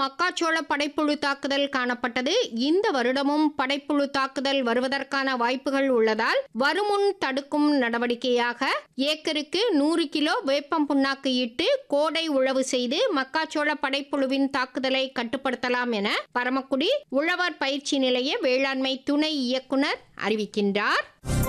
மக்காச்சோள படைப்புழு தாக்குதல் காணப்பட்டது இந்த வருடமும் படைப்புழு தாக்குதல் வருவதற்கான வாய்ப்புகள் உள்ளதால் வருமுன் தடுக்கும் நடவடிக்கையாக ஏக்கருக்கு நூறு கிலோ வேப்பம் புண்ணாக்கு இட்டு கோடை உழவு செய்து மக்காச்சோள படைப்புழுவின் தாக்குதலை கட்டுப்படுத்தலாம் என பரமக்குடி உழவர் பயிற்சி நிலைய வேளாண்மை துணை இயக்குனர் அறிவிக்கின்றார்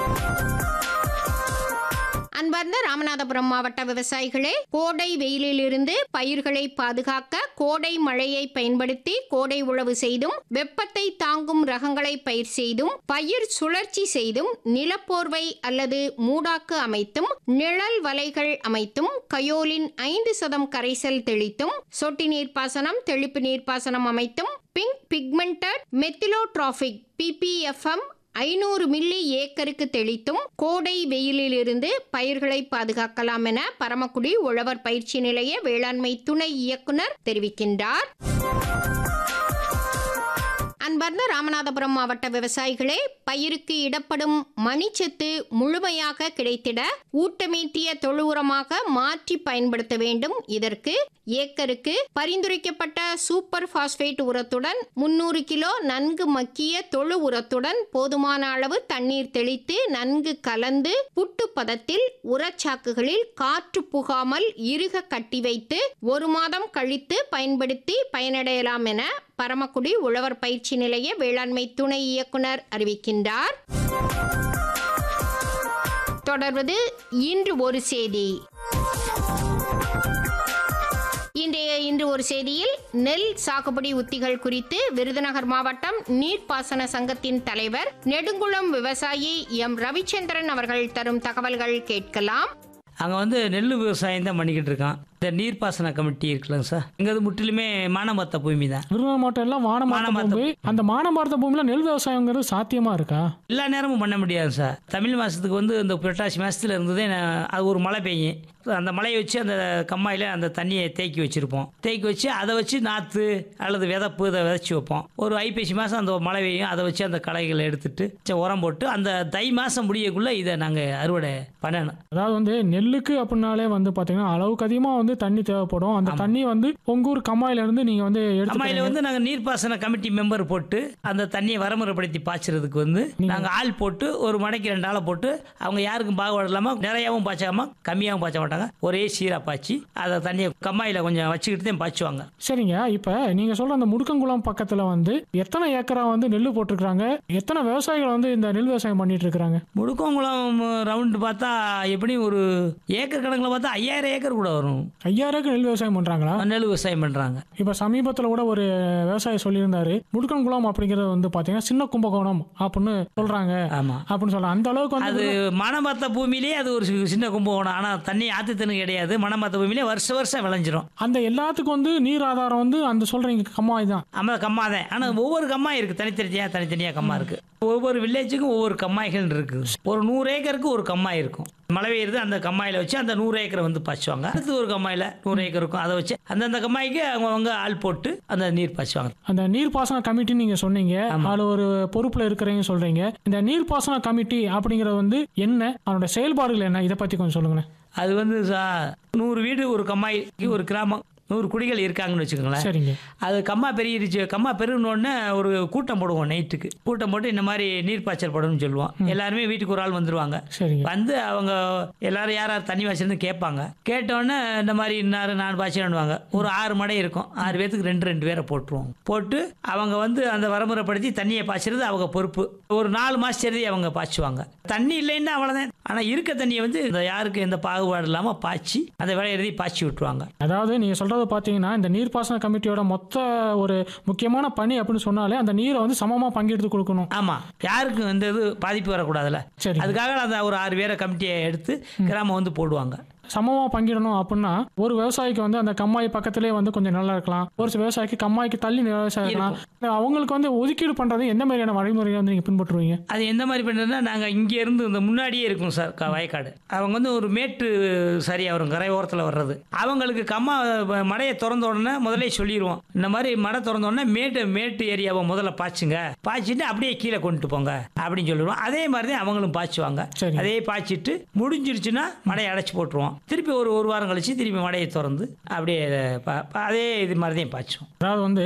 அன்பார்ந்த ராமநாதபுரம் மாவட்ட விவசாயிகளே கோடை வெயிலிலிருந்து பயிர்களை பாதுகாக்க கோடை மழையை பயன்படுத்தி கோடை உழவு செய்தும் வெப்பத்தை தாங்கும் ரகங்களை பயிர் செய்தும் பயிர் சுழற்சி செய்தும் நிலப்போர்வை அல்லது மூடாக்கு அமைத்தும் நிழல் வலைகள் அமைத்தும் கயோலின் ஐந்து சதம் கரைசல் தெளித்தும் சொட்டு நீர்ப்பாசனம் தெளிப்பு நீர்ப்பாசனம் அமைத்தும் பிங்க் பிக்மெண்டட் மெத்திலோட்ராபிக் பிபிஎஃப்எம் ஐநூறு மில்லி ஏக்கருக்கு தெளித்தும் கோடை வெயிலிலிருந்து பயிர்களை பாதுகாக்கலாம் என பரமக்குடி உழவர் பயிற்சி நிலைய வேளாண்மை துணை இயக்குனர் தெரிவிக்கின்றார் அன்பார்ந்த ராமநாதபுரம் மாவட்ட விவசாயிகளே பயிருக்கு இடப்படும் மணிச்சத்து முழுமையாக கிடைத்திட ஊட்டமீட்டிய தொழு உரமாக மாற்றி பயன்படுத்த வேண்டும் இதற்கு ஏக்கருக்கு பரிந்துரைக்கப்பட்ட சூப்பர் பாஸ்பேட் உரத்துடன் முன்னூறு கிலோ நன்கு மக்கிய தொழு உரத்துடன் போதுமான அளவு தண்ணீர் தெளித்து நன்கு கலந்து புட்டு பதத்தில் உரச்சாக்குகளில் காற்று புகாமல் இறுக கட்டி வைத்து ஒரு மாதம் கழித்து பயன்படுத்தி பயனடையலாம் என பரமக்குடி உழவர் பயிற்சி நிலைய வேளாண்மை துணை இயக்குனர் அறிவிக்கின்றார் தொடர்வது இன்று ஒரு செய்தி இன்றைய இன்று ஒரு செய்தியில் நெல் சாகுபடி உத்திகள் குறித்து விருதுநகர் மாவட்டம் நீர்ப்பாசன சங்கத்தின் தலைவர் நெடுங்குளம் விவசாயி எம் ரவிச்சந்திரன் அவர்கள் தரும் தகவல்கள் கேட்கலாம் அங்கே வந்து நெல் விவசாயம் தான் பண்ணிக்கிட்டு இருக்கான் இந்த நீர்ப்பாசன கமிட்டி இருக்குல்லங்க சார் இங்கே அது முற்றிலுமே மானமத்த பூமி தான் விருதுநகர் மாவட்டம் எல்லாம் வானமார்த்த வானமார்த்த பூமி அந்த மானமார்த்த பூமியில நெல் விவசாயங்கிறது சாத்தியமா இருக்கா எல்லா நேரமும் பண்ண முடியாது சார் தமிழ் மாதத்துக்கு வந்து இந்த புரட்டாசி மாதத்தில் இருந்ததே நான் அது ஒரு மழை பெய்யும் அந்த மழையை வச்சு அந்த கம்மாயில் அந்த தண்ணியை தேக்கி வச்சுருப்போம் தேக்கி வச்சு அதை வச்சு நாற்று அல்லது விதப்பு இதை விதைச்சி வைப்போம் ஒரு ஐப்பசி மாதம் அந்த மழை பெய்யும் அதை வச்சு அந்த களைகளை எடுத்துட்டு சரி, உரம் போட்டு அந்த தை மாதம் முடியக்குள்ளே இதை நாங்கள் அறுவடை பண்ணணும் அதாவது வந்து நெல்லுக்கு அப்படின்னாலே வந்து பாத்தீங்கன்னா அளவுக்கு அதிகமா வந்து தண்ணி தேவைப்படும் அந்த தண்ணி வந்து உங்க ஊர் கம்மாயில இருந்து நீங்க வந்து அம்மாயில எடுத்து வந்து நாங்கள் நீர்ப்பாசன கமிட்டி மெம்பர் போட்டு அந்த தண்ணியை வரமுறைப்படுத்தி பாய்ச்சறதுக்கு வந்து நாங்கள் ஆள் போட்டு ஒரு மடைக்கு ரெண்டு ஆளை போட்டு அவங்க யாருக்கும் பாகுபாடு இல்லாமல் நிறையாவும் பாய்ச்சாம கம்மியாகவும் பாய்ச்ச மாட்டாங்க ஒரே சீராக பாய்ச்சி அதை தண்ணியை கம்மாயில் கொஞ்சம் வச்சுக்கிட்டு தான் பாய்ச்சுவாங்க சரிங்க இப்ப நீங்க சொல்ற அந்த முடுக்கங்குளம் பக்கத்துல வந்து எத்தனை ஏக்கரா வந்து நெல் போட்டிருக்காங்க எத்தனை விவசாயிகள் வந்து இந்த நெல் விவசாயம் பண்ணிட்டு இருக்காங்க முடுக்கங்குளம் ரவுண்டு பார்த்தா எப்படியும் ஒரு ஏக்கர் கணக்கில் பார்த்தா ஐயாயிரம் ஏக்கர் கூட வரும் ஐயாயிரம் ஏக்கர் நெல் விவசாயம் பண்றாங்களா நெல் விவசாயம் பண்ணுறாங்க இப்ப சமீபத்துல கூட ஒரு விவசாயி சொல்லியிருந்தாரு முடுக்கங்குளம் அப்படிங்கிறது வந்து பாத்தீங்கன்னா சின்ன கும்பகோணம் அப்படின்னு சொல்றாங்க ஆமாம் அப்படின்னு சொல்றாங்க அந்த அளவுக்கு வந்து அது மணமத்த பூமியிலேயே அது ஒரு சி- சின்ன கும்பகோணம் ஆனால் தண்ணி ஆற்று தண்ணி கிடையாது மணமத்த பூமியிலே வருஷம் வருஷம் விளைஞ்சிரும் அந்த எல்லாத்துக்கும் வந்து நீர் ஆதாரம் வந்து அந்த சொல்றீங்க கம்மாய் தான் ஆமாம் கம்மா தான் ஆனால் ஒவ்வொரு கம்மாய் இருக்குது தனித்தனியாக தனித்தனியாக கம்மா இருக்குது ஒவ்வொரு வில்லேஜுக்கும் ஒவ்வொரு கம்மாய்கள் இருக்குது ஒரு நூறு ஏக்கருக்கு ஒரு கம்மாய் இருக்கும் மழை பெய்யுறது அந்த கம்மாயில் வச்சு அந்த நூறு ஏக்கரை வந்து பாய்ச்சுவாங்க அடுத்து ஒரு கம்மாயில் நூறு ஏக்கர் இருக்கும் அதை வச்சு அந்தந்த கம்மாய்க்கு அவங்க ஆள் போட்டு அந்த நீர் பாய்ச்சுவாங்க அந்த நீர்ப்பாசன கமிட்டி நீங்க சொன்னீங்க அதுல ஒரு பொறுப்புல இருக்கிறீங்க சொல்றீங்க இந்த நீர்ப்பாசன கமிட்டி அப்படிங்கறது வந்து என்ன அதோட செயல்பாடுகள் என்ன இதை பத்தி கொஞ்சம் சொல்லுங்களேன் அது வந்து சா- நூறு வீடு ஒரு கம்மாய்க்கு ஒரு கிராமம் நூறு குடிகள் இருக்காங்கன்னு வச்சுக்கோங்களேன் சரிங்க அது கம்மா பெருகிருச்சு கம்மா பெருகினோடனே ஒரு கூட்டம் போடுவோம் நைட்டுக்கு கூட்டம் போட்டு இந்த மாதிரி நீர் பாய்ச்சல் போடணும்னு சொல்லுவோம் எல்லாருமே வீட்டுக்கு ஒரு ஆள் வந்துருவாங்க சரிங்க வந்து அவங்க எல்லாரும் யார் யார் தண்ணி வச்சிருந்து கேட்பாங்க கேட்டோன்னே இந்த மாதிரி இன்னாரு நான் பாய்ச்சணுவாங்க ஒரு ஆறு மடை இருக்கும் ஆறு பேத்துக்கு ரெண்டு ரெண்டு பேரை போட்டுருவோம் போட்டு அவங்க வந்து அந்த வரமுறைப்படுத்தி தண்ணியை பாய்ச்சறது அவங்க பொறுப்பு ஒரு நாலு மாசம் சரி அவங்க பாய்ச்சுவாங்க தண்ணி இல்லைன்னா அவ்வளோதான் ஆனால் இருக்க தண்ணியை வந்து இந்த யாருக்கு எந்த பாகுபாடு இல்லாமல் பாய்ச்சி அந்த வேலை எழுதி பாய்ச்சி விட்டுருவாங்க அதாவது நீங்க சொல்றது பாத்தீங்கன்னா இந்த நீர்ப்பாசன கமிட்டியோட மொத்த ஒரு முக்கியமான பணி அப்படின்னு சொன்னாலே அந்த நீரை வந்து சமமா பங்கெடுத்து கொடுக்கணும் ஆமாம் யாருக்கும் எந்த இது பாதிப்பு வரக்கூடாதுல்ல சரி அதுக்காக அந்த ஒரு ஆறு பேரை கமிட்டியை எடுத்து கிராமம் வந்து போடுவாங்க சமமா பங்கிடணும் அப்படின்னா ஒரு விவசாயிக்கு வந்து அந்த கம்மாய் பக்கத்திலே வந்து கொஞ்சம் நல்லா இருக்கலாம் ஒரு சில விவசாயிக்கு கம்மாய்க்கு தள்ளி விவசாயம் இருக்கலாம் அவங்களுக்கு வந்து ஒதுக்கீடு பண்றது எந்த மாதிரியான வழிமுறையை வந்து நீங்க பின்பற்றுவீங்க அது எந்த மாதிரி பண்ணுறதுனா நாங்கள் இங்கே இருந்து இந்த முன்னாடியே இருக்கும் சார் க- வயக்காடு அவங்க வந்து ஒரு மேட்டு சரியாக வரும் கரை ஓரத்தில் வர்றது அவங்களுக்கு கம்மா வ- மடையை திறந்த உடனே முதல்ல சொல்லிடுவோம் இந்த மாதிரி மடை திறந்த உடனே மேட்டு மேட்டு ஏரியாவை முதல்ல பாய்ச்சுங்க பாய்ச்சிட்டு அப்படியே கீழே கொண்டுட்டு போங்க அப்படின்னு சொல்லிடுவோம் அதே மாதிரி தான் அவங்களும் பாய்ச்சுவாங்க சரி. அதே பாய்ச்சிட்டு முடிஞ்சிருச்சுன்னா மடையை அடைச்சி போட்டுருவோம் திருப்பி ஒரு ஒரு வாரம் கழிச்சு திருப்பி மடையை திறந்து அப்படியே பா- பா- அதே இது மாதிரி தான் பாய்ச்சுவோம் அதாவது வந்து